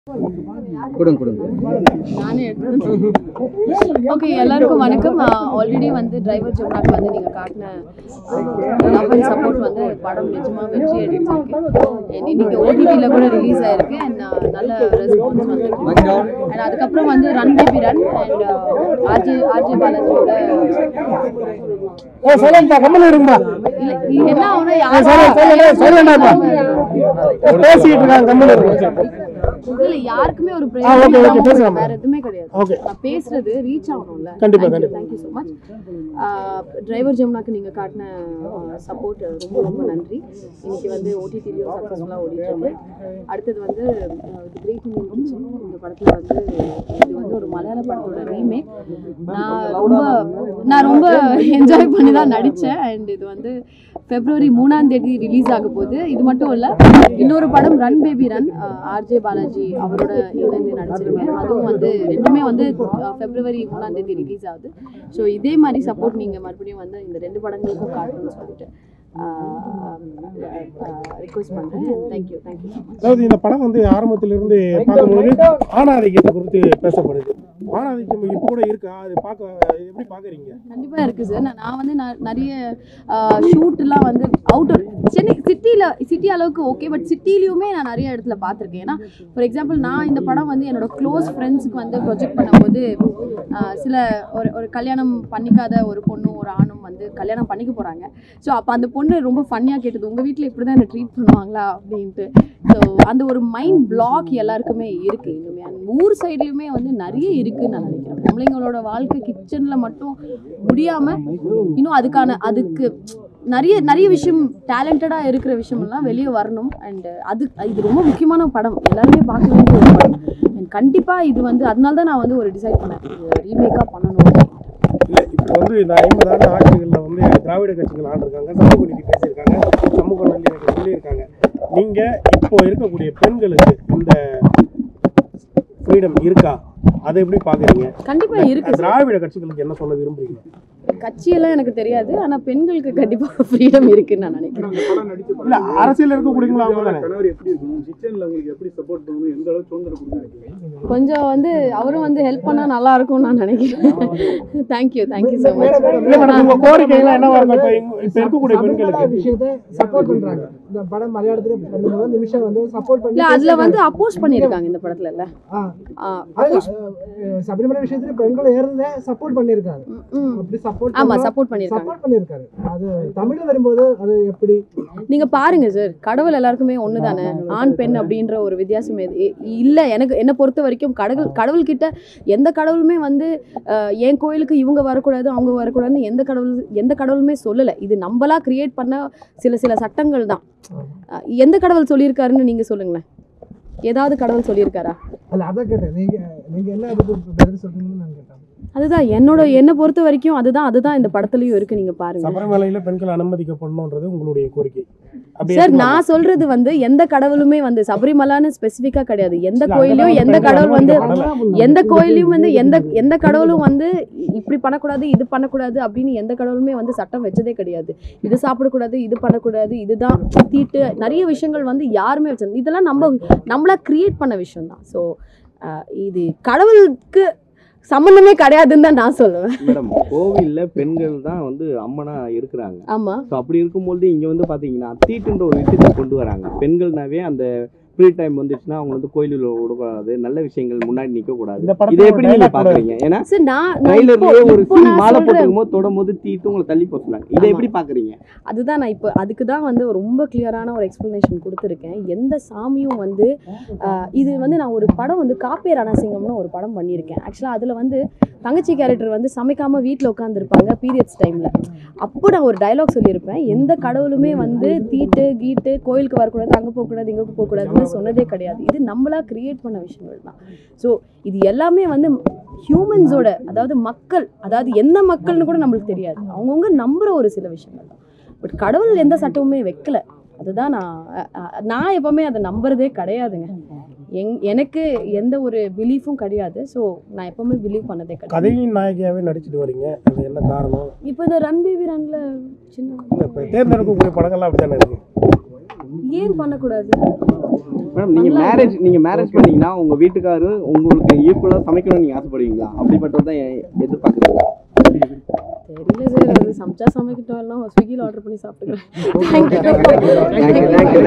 கொடுங்க கொடுங்க நானே எடுத்துக்கிறேன் ஓகே எல்லாருக்கும் வணக்கம் ஆல்ரெடி வந்து டிரைவர் ஜமுனாக்கு வந்து நீங்கள் காட்டின லவ் அண்ட் சப்போர்ட் வந்து படம் நிஜமாக வெற்றி அடிச்சிருக்கு And இன்னைக்கு ஓடிடியில் கூட ரிலீஸ் ஆயிருக்கு அண்ட் நல்ல ரெஸ்பான்ஸ் வந்து அண்ட் அதுக்கப்புறம் வந்து run baby run and RJ RJ பாலாஜியோட ஏ சைலண்டா கம்மல் இருங்கப்பா இல்லை இது என்ன ஆகும்னா சைலண்ட் சைலண்ட் சைலண்டாப்பா பேசிட்டு இருக்காங்க கம்மல் இருங்க இல்ல யாருக்குமே ஒரு ஆ, okay, okay, பிரயோஜனம் பேசலாம். வேற எதுவுமே கிடையாது Okay. நான் பேசுறது ரீச் ஆகணும்ல கண்டிப்பா, கண்டிப்பா. தேங்க்யூ ஸோ மச் டிரைவர் ஜமுனாக்கு நீங்க காட்டின சப்போர்ட் ரொம்ப ரொம்ப நன்றி இன்னைக்கு வந்து ஓடிடிலையும் சக்ஸஸ்ஃபுல்லாக ஓடிட்டு இருக்கு அடுத்தது வந்து கிரேட் இந்தியன் கிச்சன் இந்த படத்துல வந்து இது வந்து ஒரு மலையாள படத்தோட ரீமேக் நான் ரொம்ப நான் ரொம்ப என்ஜாய் பண்ணி தான் நடித்தேன் அண்ட் இது வந்து பிப்ரவரி மூணாம் தேதி ரிலீஸ் ஆக போகுது இது மட்டும் இல்லை இன்னொரு படம் run baby run RJ Balaji அவரோட இணைந்து நடிச்சிருக்கேன் அதுவும் வந்து ரெண்டுமே வந்து அஹ், பிப்ரவரி மூணாம் தேதி ரிலீஸ் ஆகுது ஸோ இதே மாதிரி சப்போர்ட் நீங்கள் மறுபடியும் வந்து இந்த ரெண்டு படங்களுக்கும் காட்டணும்னு சொல்லிட்டு ரிக்வெஸ்ட் பண்ணுறேன் தேங்க்யூ தேங்க்யூ ஸோ மச் அதாவது இந்த படம் வந்து ஆரம்பத்திலிருந்து பார்க்கும்போது ஆணாதிக்கத்தை குறித்து பேசப்படுது ஆணாதிக்கம் இப்போ கூட இருக்கா அது பார்க்க எப்படி பார்க்குறீங்க கண்டிப்பாக இருக்குது சார் நான் நான் வந்து ந- நிறைய ஷூட்லாம் வந்து அவுட்டர் சென்னை சிட்டியில் சிட்டி அளவுக்கு ஓகே பட் சிட்டிலையுமே நான் நிறைய இடத்துல பார்த்துருக்கேன் ஏன்னா ஃபார் எக்ஸாம்பிள் நான் இந்த படம் வந்து என்னோட க்ளோஸ் ஃப்ரெண்ட்ஸுக்கு வந்து ப்ரொஜெக்ட் பண்ணும்போது ஆஹ், சில ஒரு ஒரு கல்யாணம் பண்ணிக்காத ஒரு பொண்ணும் ஒரு ஆணும் வந்து கல்யாணம் பண்ணிக்க போகிறாங்க ஸோ அப்போ அந்த பொண்ணு ரொம்ப ஃபன்னியாக கேட்டது உங்கள் வீட்டில் இப்படி தான் என்னை ட்ரீட் பண்ணுவாங்களா அப்படின்ட்டு ஸோ அந்த ஒரு மைண்ட் பிளாக் எல்லாருக்குமே இருக்குது இன்னுமே அந்த ஊர் சைட்லையுமே வந்து நிறைய இருக்குன்னு நான் நினைக்கிறேன் நம்மளைங்களோட வாழ்க்கை கிச்சனில் மட்டும் முடியாமல் இன்னும் அதுக்கான அதுக்கு நிறைய நிறைய விஷயம் டேலண்டடாக இருக்கிற விஷயமெல்லாம் வெளியே வரணும் அண்ட் அது இது ரொம்ப முக்கியமான படம் எல்லாருமே பார்க்க வேண்டிய ஒரு படம் அண்ட் கண்டிப்பாக இது வந்து அதனால தான் நான் வந்து ஒரு டிசைட் பண்ணேன் ரீமேக்காக பண்ணணும் இல்லை இப்போ வந்து இந்த ஐம்பது ஆண்டு ஆட்சிகளில் வந்து திராவிட கட்சிகள் ஆண்டிருக்காங்க சமூக நீதி பேசியிருக்காங்க சமூக நல்லிணக்கம் சொல்லியிருக்காங்க நீங்கள் இப்போ இருக்கக்கூடிய பெண்களுக்கு இந்த ஃப்ரீடம் இருக்கா அதை எப்படி பார்க்குறீங்க கண்டிப்பாக இருக்குது திராவிட கட்சிகளுக்கு என்ன சொல்ல விரும்புறீங்க கட்சியெல்லாம் எனக்கு தெரியாது ஆனால் பெண்களுக்கு கண்டிப்பாக ஃப்ரீடம் இருக்குன்னு நான் நினைக்கிறேன் இல்லை அரசியல் இருக்கக்கூடியவங்களும் அவங்க தானே கணவர் எப்படி இருக்கணும் கிச்சன்ல உங்களுக்கு எப்படி சப்போர்ட் பண்ணணும் எந்த அளவுக்கு சுதந்திரம் கொடுக்கணும் கொஞ்சம் வந்து அவரும் வந்து ஹெல்ப் பண்ணால் நல்லா இருக்கும்னு நான் நினைக்கிறேன் தேங்க்யூ தேங்க்யூ ஸோ மச் இல்லை மேடம் உங்கள் கோரிக்கைலாம் என்னவா இருக்கும் இப்போ இங்க- இப்போ இருக்கக்கூடிய பெண்களுக்கு விஷயத்தை சப்போர்ட் பண்றாங்க இந்த படம் மலையாளத்துல பண்ணும்போது நிமிஷம் வந்து சப்போர்ட் பண்ணி இல்லை அதில் வந்து அப்போஸ் பண்ணியிருக்காங்க இந்த படத்துல இல்ல ஆ. ஆ, அது, அஹ், சபரிமலை விஷயத்துல பெண்கள் ஏறத சப்போர்ட் பண்ணிருக்காங்க ம், ம். அப்படி சப்போர்ட் ஆமா சப்போர்ட் பண்ணியிருக்காங்க சப்போர்ட் பண்ணிருக்காரு அது தமிழ்ல வரும்போது அது எப்படி நீங்க பாருங்க சார் கடவுள் எல்லாருக்குமே ஒன்று தானே ஆண் பெண் அப்படின்ற ஒரு வித்தியாசம் எது இ- இல்ல எனக்கு என்னை பொறுத்த வரைக்கும் கடவுள் கடவுள்கிட்ட எந்த கடவுளுமே வந்து அஹ், என் கோயிலுக்கு இவங்க வரக்கூடாது அவங்க வரக்கூடாதுன்னு எந்த கடவுள் எந்த கடவுளுமே சொல்லலை இது நம்மளா கிரியேட் பண்ண சில சில சட்டங்கள் தான் அஹ், எந்த கடவுள் சொல்லியிருக்காருன்னு நீங்க சொல்லுங்களேன் ஏதாவது கடவுள் சொல்லியிருக்காரா அல்ல அதான் கேட்டேன் நீங்க நீங்க என்ன அதுக்கு பதில் சொல்றீங்கன்னு நான் கேட்டேன் அதுதான் என்னோட என்னை பொறுத்த வரைக்கும் அதுதான் அதுதான் இந்த படத்துலயும் இருக்கு நீங்க பாருங்க சபரிமலையில பெண்கள் அனுமதிக்கப்படணுன்றது உங்களுடைய கோரிக்கை அப்படி சார் எடுத்துக்கலாமா? நான் சொல்றது வந்து எந்த கடவுளுமே வந்து சபரிமலான்னு ஸ்பெசிஃபிக்கா கிடையாது எந்த இல்ல, கோயிலையும் அங்கதான் எந்த பெண்கள் கடவுள் வந்து அனுமதிக்கப்படல. எந்த கோயிலையும் வந்து எந்த எந்த கடவுளும் வந்து இப்படி பண்ணக்கூடாது இது பண்ணக்கூடாது அப்படின்னு எந்த கடவுளுமே வந்து சட்டம் வச்சதே கிடையாது இது சாப்பிடக்கூடாது இது பண்ணக்கூடாது இதுதான் தீட்டு நிறைய விஷயங்கள் வந்து யாருமே வச்சது இதெல்லாம் நம்ம நம்மளா கிரியேட் பண்ண விஷயம் தான் ஸோ இது கடவுளுக்கு சம்மந்தமே கிடையாதுன்னு தான் நான் சொல்லுவேன் மேடம் கோவில்ல பெண்கள் தான் வந்து அம்மனா இருக்கிறாங்க ஆமா ஸோ அப்படி இருக்கும்போது இங்க வந்து பாத்தீங்கன்னா தீட்டுன்ற ஒரு விஷயத்தை கொண்டு வராங்க பெண்கள்னாவே அந்த ஃப்ரீ டைம் வந்துச்சுன்னா அவங்க வந்து கோயிலில் விடக்கூடாது நல்ல விஷயங்கள் முன்னாடி நிக்க கூடாது இந்த இதை படத்துல எப்படி நீங்க dialogue கூட பாக்குறீங்க ஏன்னா சார் நான் நான் இப்போ- ட்ரைலர்லயே ஒரு இப்போ சீன் நான் மாலை சொல்றேன் போட்டுக்கும் போது தொடும் போது தீட்டு உங்களை தள்ளி போட்டுலாங்க இதை ஆமா. எப்படி பாக்குறீங்க அதுதான் நான் இப்போ அதுக்கு தான் வந்து ரொம்ப கிளியரான ஒரு எக்ஸ்ப்ளனேஷன் கொடுத்துருக்கேன் எந்த சாமியும் வந்து ஆஹ், இது வந்து நான் ஒரு படம் வந்து காப்பே ரணசிங்கம்னு ஒரு படம் பண்ணியிருக்கேன் ஆக்சுவலாக அதில் வந்து தங்கச்சி கேரக்டர் வந்து சமைக்காமல் வீட்டில் உட்காந்துருப்பாங்க பீரியட்ஸ் டைமில் அப்போ நான் ஒரு டயலாக் சொல்லியிருப்பேன் எந்த கடவுளுமே வந்து தீட்டு கீட்டு கோயிலுக்கு வரக்கூடாது அங்கே போகக்கூடாது இங்கே போகக்கூடாதுன்னு சொன்னதே கிடையாது இது நம்மளா கிரியேட் பண்ண விஷயங்கள் தான் ஸோ இது எல்லாமே வந்து ஹியூமன்ஸோட அதாவது மக்கள் அதாவது எந்த மக்கள்னு கூட நம்மளுக்கு தெரியாது அவங்கவுங்க நம்புற ஒரு சில விஷயங்கள் தான் பட் கடவுள் எந்த சட்டமுமே வைக்கல அதுதான் நான் அ- அ- நான் எப்பவுமே அதை நம்புறதே கிடையாதுங்க எங் எனக்கு எந்த ஒரு பிலீஃபும் கிடையாது ஸோ நான் எப்பவுமே பிலீவ் பண்ணதே கிடையாது கதையின் நாயகியாவே நடிச்சிட்டு வரீங்க அது என்ன காரணம் இப்போ இந்த ரன் பேபி ரன்ல சின்ன இல்ல, இப்ப தேர்ந்தெடுக்கக்கூடிய படங்கள்லாம் அப்படித்தானே இருக்கு ஏன் பண்ணக்கூடாது மேடம் நீங்க நல்லா மேரேஜ் நீங்க மேரேஜ் பண்ணீங்கன்னா உங்க வீட்டுக்காரரு உங்களுக்கு ஈக்குவலா சமைக்கணும்னு நீங்க ஆசைப்படுவீங்களா அப்படிப்பட்டது தான் எதிர்பார்க்குறீங்களா தெரியல சார் அது சமைச்சா சமைக்கட்டும் இல்லைனா ஸ்விக்கியில் ஆர்டர் பண்ணி சாப்பிட்டுக்கிறேன் Thank you, thank you.